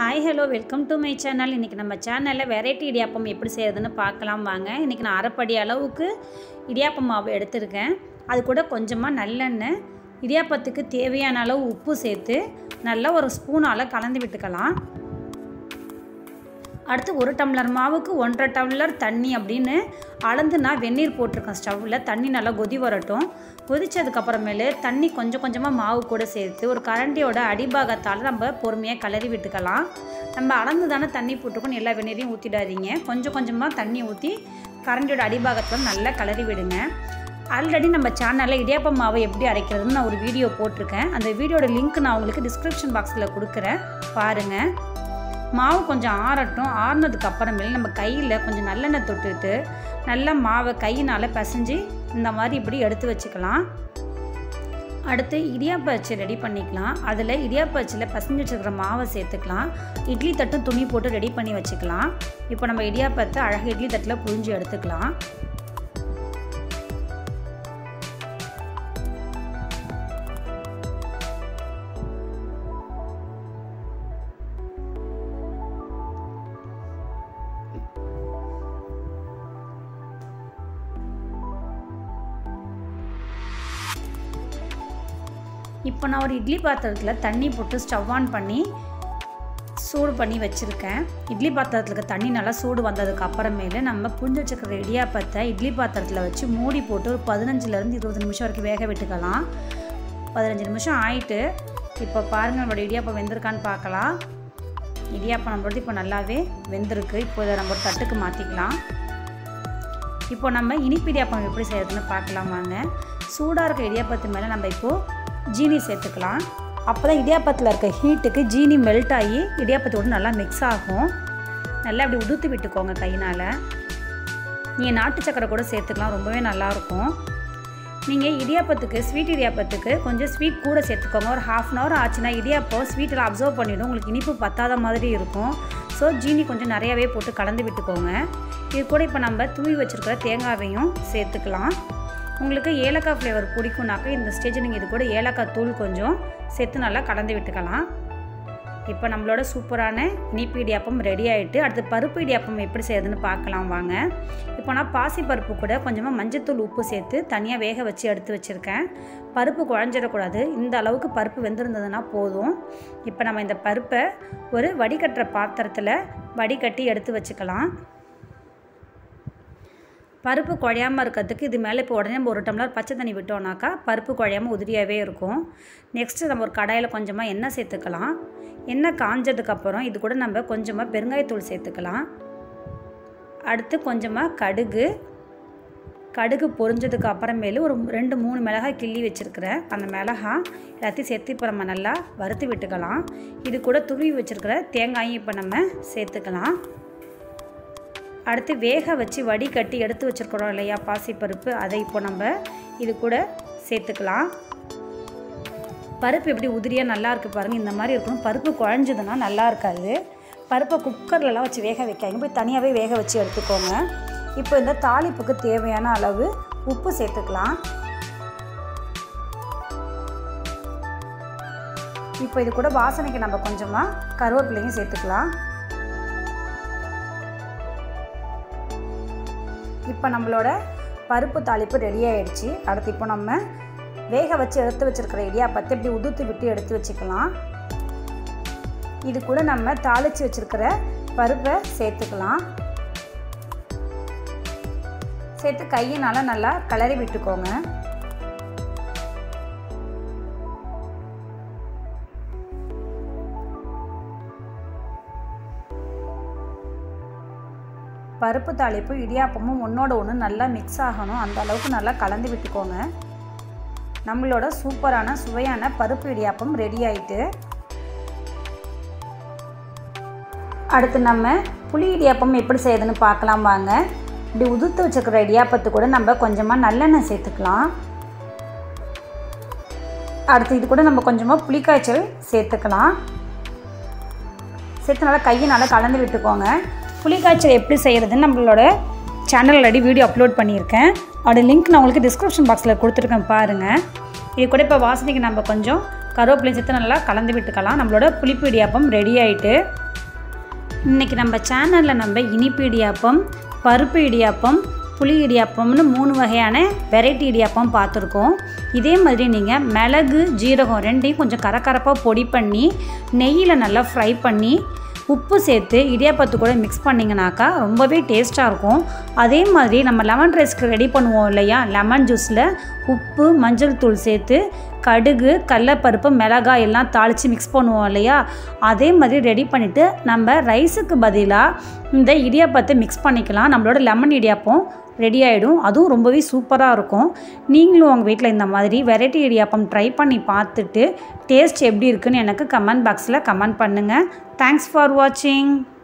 hi hello welcome to my channel இன்றைக்கி நம்ம சேனலில் வெரைட்டி இடியாப்பம் எப்படி செய்கிறதுன்னு பார்க்கலாம் வாங்க இன்றைக்கி நான் அரைப்படி அளவுக்கு இடியாப்பம் மாவு எடுத்திருக்கேன் அது கூட கொஞ்சமாக நல்லெண்ணெய் இடியாப்பத்துக்கு தேவையான அளவு உப்பு சேர்த்து நல்லா ஒரு ஸ்பூனால் கலந்து விட்டுக்கலாம் அடுத்து ஒரு டம்ளர் மாவுக்கு ஒன்றரை டம்ளர் தண்ணி அப்படின்னு அளந்து நான் வெந்நீர் போட்டிருக்கேன் ஸ்டவ்வில் தண்ணி நல்லா கொதி வரட்டும் கொதிச்சதுக்கப்புறமேலு தண்ணி கொஞ்சம் கொஞ்சமாக மாவு கூட சேர்த்து ஒரு கரண்டியோட அடிபாகத்தால் நம்ம பொறுமையாக கிளறி விட்டுக்கலாம் நம்ம அளந்து தானே தண்ணி போட்டிருக்கோம் எல்லா வெந்நீரையும் ஊற்றிடாதீங்க கொஞ்சம் கொஞ்சமாக தண்ணி ஊற்றி கரண்டியோட அடிபாகத்தில் நல்லா கிளறி விடுங்க ஆல்ரெடி நம்ம சேனலில் இடியாப்பம் மாவை எப்படி அரைக்கிறதுன்னு நான் ஒரு வீடியோ போட்டிருக்கேன் அந்த வீடியோட லிங்க் நான் உங்களுக்கு டிஸ்கிரிப்ஷன் பாக்ஸில் கொடுக்குறேன் பாருங்கள் மாவு கொஞ்சம் ஆறட்டும் ஆறுனதுக்கு அப்புறமேல நம்ம கையில் கொஞ்சம் நல்லெண்ணெய் தொட்டுட்டு நல்லா மாவை கையினால் பிசைஞ்சு இந்த மாதிரி இப்படி எடுத்து வச்சுக்கலாம் அடுத்து இடியாப்ப அச்சு ரெடி பண்ணிக்கலாம் அதில் இடியாப்ப அச்சில் பசஞ்சு வச்சுருக்கிற மாவை சேர்த்துக்கலாம் இட்லி தட்டும் துணி போட்டு ரெடி பண்ணி வச்சுக்கலாம் இப்போ நம்ம இடியாப்பத்தை அழகாக இட்லி தட்டில் புழிஞ்சு எடுத்துக்கலாம் இப்போ நான் ஒரு இட்லி பாத்திரத்தில் தண்ணி போட்டு ஸ்டவ் ஆன் பண்ணி சூடு பண்ணி வச்சுருக்கேன் இட்லி பாத்திரத்தில் தண்ணி நல்லா சூடு வந்ததுக்கு அப்புறமேல நம்ம புரிஞ்சு வச்சுருக்கிற இடியாப்பத்தை இட்லி பாத்திரத்தில் வச்சு மூடி போட்டு ஒரு பதினஞ்சுலேருந்து இருபது நிமிஷம் வரைக்கும் வேக விட்டுக்கலாம் பதினஞ்சு நிமிஷம் ஆயிட்டு இப்போ பாருங்கள் நம்மளோட இடியாப்பம் வெந்திருக்கான்னு பார்க்கலாம் இடியாப்பம் நம்மளோட இப்போ நல்லாவே வெந்திருக்கு இப்போ இதை நம்ம ஒரு தட்டுக்கு மாற்றிக்கலாம் இப்போ நம்ம இனிப்பு இடியாப்பம் எப்படி செய்யறதுன்னு பார்க்கலாம் வாங்க சூடாக இருக்க இடியாப்பத்து மேலே நம்ம இப்போது ஜீனி சேர்த்துக்கலாம் அப்போ தான் இடியாப்பத்தில் இருக்க ஹீட்டுக்கு ஜீனி மெல்ட் ஆகி இடியாப்பத்தோடு நல்லா மிக்ஸ் ஆகும் நல்லா அப்படி உதுத்து விட்டுக்கோங்க கையினால் நீங்கள் நாட்டு சக்கரை கூட சேர்த்துக்கலாம் ரொம்பவே நல்லாயிருக்கும் நீங்கள் இடியாப்பத்துக்கு ஸ்வீட் இடியாப்பத்துக்கு கொஞ்சம் ஸ்வீட் கூட சேர்த்துக்கோங்க ஒரு ஹாஃப் அன் ஹவர் ஆச்சுன்னா இடியாப்பம் ஸ்வீட்டில் அப்சர்வ் பண்ணிவிடும் உங்களுக்கு இனிப்பு பத்தாத மாதிரி இருக்கும் ஸோ ஜீனி கொஞ்சம் நிறையாவே போட்டு கலந்து விட்டுக்கோங்க இது கூட இப்போ நம்ம தூவி வச்சுருக்கிற தேங்காவையும் சேர்த்துக்கலாம் உங்களுக்கு ஏலக்காய் ஃப்ளேவர் பிடிக்கும்னாக்கா இந்த ஸ்டேஜ் நீங்கள் இது கூட ஏலக்காய் தூள் கொஞ்சம் சேர்த்து நல்லா கலந்து விட்டுக்கலாம் இப்போ நம்மளோட சூப்பரான இனிப்பு இடியாப்பம் ரெடி ஆகிட்டு அடுத்து பருப்பு இடியாப்பம் எப்படி செய்யுதுன்னு பார்க்கலாம் வாங்க இப்போ நான் பாசி பருப்பு கூட கொஞ்சமாக மஞ்சத்தூள் உப்பு சேர்த்து தனியாக வேக வச்சு எடுத்து வச்சுருக்கேன் பருப்பு குழஞ்சிடக்கூடாது இந்த அளவுக்கு பருப்பு வெந்திருந்ததுன்னா போதும் இப்போ நம்ம இந்த பருப்பை ஒரு வடிகட்டுற பாத்திரத்தில் வடிகட்டி எடுத்து வச்சுக்கலாம் பருப்பு குழையாமல் இருக்கிறதுக்கு இது மேலே இப்போ உடனே நம்ம ஒரு டம்ளர் பச்சை தண்ணி விட்டோம்னாக்கா பருப்பு குழையாமல் உதிரியாகவே இருக்கும் நெக்ஸ்ட்டு நம்ம ஒரு கடாயில் கொஞ்சமாக எண்ணெய் சேர்த்துக்கலாம் எண்ணெய் காஞ்சதுக்கப்புறம் இது கூட நம்ம கொஞ்சமாக பெருங்காயத்தூள் சேர்த்துக்கலாம் அடுத்து கொஞ்சமாக கடுகு கடுகு பொரிஞ்சதுக்கு அப்புறமேலு ஒரு ரெண்டு மூணு மிளகாய் கிள்ளி வச்சுருக்கிறேன் அந்த மிளகாய் எல்லாத்தையும் சேர்த்து இப்போ நம்ம நல்லா வறுத்து விட்டுக்கலாம் இது கூட துருவி வச்சுருக்கிற தேங்காயும் இப்போ நம்ம சேர்த்துக்கலாம் அடுத்து வேக வச்சு வடிகட்டி எடுத்து வச்சுருக்கிறோம் இல்லையா பாசிப்பருப்பு அதை இப்போ நம்ம இது கூட சேர்த்துக்கலாம் பருப்பு எப்படி உதிரியாக நல்லா இருக்குது பாருங்கள் இந்த மாதிரி இருக்கணும் பருப்பு குழஞ்சதுன்னா நல்லா இருக்காது பருப்பை குக்கர்லலாம் வச்சு வேக வைக்காங்க போய் தனியாகவே வேக வச்சு எடுத்துக்கோங்க இப்போ இந்த தாளிப்புக்கு தேவையான அளவு உப்பு சேர்த்துக்கலாம் இப்போ இது கூட வாசனைக்கு நம்ம கொஞ்சமாக கருவேப்பிலையும் சேர்த்துக்கலாம் இப்போ நம்மளோட பருப்பு தாளிப்பு ரெடி ஆகிடுச்சு அடுத்து இப்போ நம்ம வேக வச்சு எடுத்து வச்சுருக்கிற இடியாப்பத்தை இப்படி உதுத்து விட்டு எடுத்து வச்சுக்கலாம் இது கூட நம்ம தாளித்து வச்சுருக்கிற பருப்பை சேர்த்துக்கலாம் சேர்த்து கையினால் நல்லா கிளறி விட்டுக்கோங்க பருப்பு தாளிப்பு இடியாப்பமும் ஒன்றோட ஒன்று நல்லா மிக்ஸ் ஆகணும் அந்த அளவுக்கு நல்லா கலந்து விட்டுக்கோங்க நம்மளோட சூப்பரான சுவையான பருப்பு இடியாப்பம் ரெடி ஆயிட்டு அடுத்து நம்ம புளி இடியாப்பம் எப்படி செய்யுதுன்னு பார்க்கலாம் வாங்க இப்படி உதுத்து வச்சுருக்கிற இடியாப்பத்து கூட நம்ம கொஞ்சமாக நல்லெண்ணெய் சேர்த்துக்கலாம் அடுத்து இது கூட நம்ம கொஞ்சமாக புளிக்காய்ச்சல் சேர்த்துக்கலாம் சேர்த்து நல்லா கையை நல்லா கலந்து விட்டுக்கோங்க புளிக்காய்ச்சல் எப்படி செய்கிறதுன்னு நம்மளோட சேனல் ஆல்ரெடி வீடியோ அப்லோட் பண்ணியிருக்கேன் அதோட லிங்க் நான் உங்களுக்கு டிஸ்கிரிப்ஷன் பாக்ஸில் கொடுத்துருக்கேன் பாருங்கள் இது கூட இப்போ வாசனைக்கு நம்ம கொஞ்சம் கருவேப்பிலை சேர்த்து நல்லா கலந்து விட்டுக்கலாம் நம்மளோட புளிப்பு இடியாப்பம் ரெடி ஆகிட்டு இன்றைக்கி நம்ம சேனலில் நம்ம இனிப்பு இடியாப்பம் பருப்பு இடியாப்பம் புளி இடியாப்பம்னு மூணு வகையான வெரைட்டி இடியாப்பம் பார்த்துருக்கோம் இதே மாதிரி நீங்கள் மிளகு ஜீரகம் ரெண்டையும் கொஞ்சம் கரகரப்பாக பொடி பண்ணி நெய்யில் நல்லா ஃப்ரை பண்ணி உப்பு சேர்த்து இடியாப்பத்து கூட மிக்ஸ் பண்ணிங்கனாக்கா ரொம்பவே டேஸ்ட்டாக இருக்கும் அதே மாதிரி நம்ம லெமன் ரைஸ்க்கு ரெடி பண்ணுவோம் இல்லையா லெமன் ஜூஸில் உப்பு மஞ்சள் தூள் சேர்த்து கடுகு கடலப்பருப்பு மிளகாய் எல்லாம் தாளித்து மிக்ஸ் பண்ணுவோம் இல்லையா அதே மாதிரி ரெடி பண்ணிவிட்டு நம்ம ரைஸுக்கு பதிலாக இந்த இடியாப்பத்தை மிக்ஸ் பண்ணிக்கலாம் நம்மளோட லெமன் இடியாப்பம் ரெடி ஆகிடும் அதுவும் ரொம்பவே சூப்பராக இருக்கும் நீங்களும் உங்கள் வீட்டில் இந்த மாதிரி வெரைட்டி இடியாப்பம் ட்ரை பண்ணி பார்த்துட்டு டேஸ்ட் எப்படி இருக்குன்னு எனக்கு கமெண்ட் பாக்ஸில் கமெண்ட் பண்ணுங்கள் தேங்க்ஸ் ஃபார் வாட்சிங்